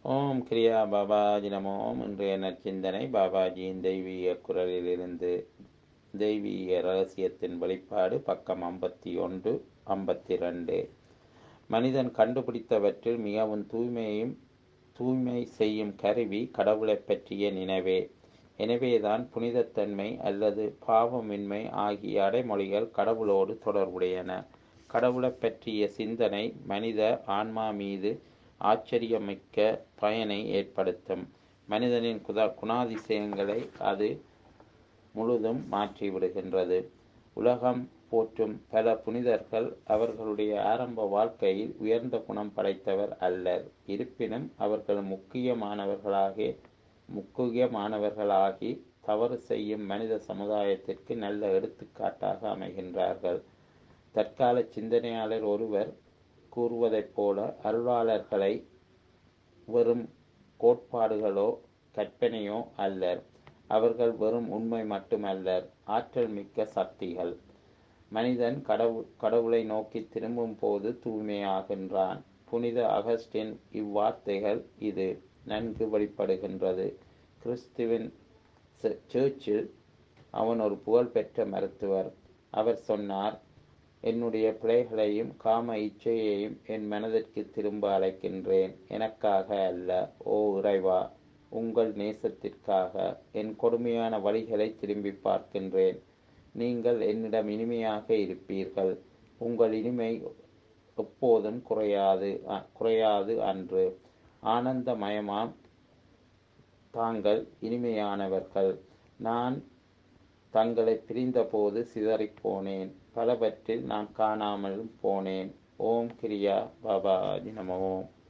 ஓம் கிரியா பாபாஜி நமோம் இன்றைய நற்சிந்தனை பாபாஜியின் தெய்வீக குரலிலிருந்து தெய்வீக ரகசியத்தின் வெளிப்பாடு பக்கம் ஐம்பத்தி ஒன்று ஐம்பத்தி ரெண்டு மனிதன் கண்டுபிடித்தவற்றில் மிகவும் தூய்மையும் தூய்மை செய்யும் கருவி கடவுளைப் பற்றிய நினைவே எனவேதான் புனிதத்தன்மை அல்லது பாவமின்மை ஆகிய அடைமொழிகள் கடவுளோடு தொடர்புடையன கடவுளைப் பற்றிய சிந்தனை மனித ஆன்மா மீது ஆச்சரியமிக்க பயனை ஏற்படுத்தும் மனிதனின் குத குணாதிசயங்களை அது முழுதும் மாற்றிவிடுகின்றது உலகம் போற்றும் பல புனிதர்கள் அவர்களுடைய ஆரம்ப வாழ்க்கையில் உயர்ந்த குணம் படைத்தவர் அல்லர் இருப்பினும் அவர்கள் முக்கியமானவர்களாக முக்கியமானவர்களாகி தவறு செய்யும் மனித சமுதாயத்திற்கு நல்ல எடுத்துக்காட்டாக அமைகின்றார்கள் தற்கால சிந்தனையாளர் ஒருவர் கூறுவதைப் போல அருளாளர்களை வெறும் கோட்பாடுகளோ கற்பனையோ அல்லர் அவர்கள் வெறும் உண்மை மட்டுமல்லர் ஆற்றல் மிக்க சக்திகள் மனிதன் கடவுள் கடவுளை நோக்கி திரும்பும் போது தூய்மையாகின்றான் புனித அகஸ்டின் இவ்வார்த்தைகள் இது நன்கு வெளிப்படுகின்றது கிறிஸ்துவின் சேர்ச்சில் அவன் ஒரு புகழ்பெற்ற மருத்துவர் அவர் சொன்னார் என்னுடைய பிழைகளையும் காம இச்சையையும் என் மனதிற்கு திரும்ப அழைக்கின்றேன் எனக்காக அல்ல ஓ இறைவா உங்கள் நேசத்திற்காக என் கொடுமையான வழிகளை திரும்பி பார்க்கின்றேன் நீங்கள் என்னிடம் இனிமையாக இருப்பீர்கள் உங்கள் இனிமை எப்போதும் குறையாது குறையாது அன்று ஆனந்தமயமாம் தாங்கள் இனிமையானவர்கள் நான் தங்களை பிரிந்தபோது சிதறிப்போனேன் பலவற்றில் நான் காணாமலும் போனேன் ஓம் கிரியா பாபாஜி நம ஓம்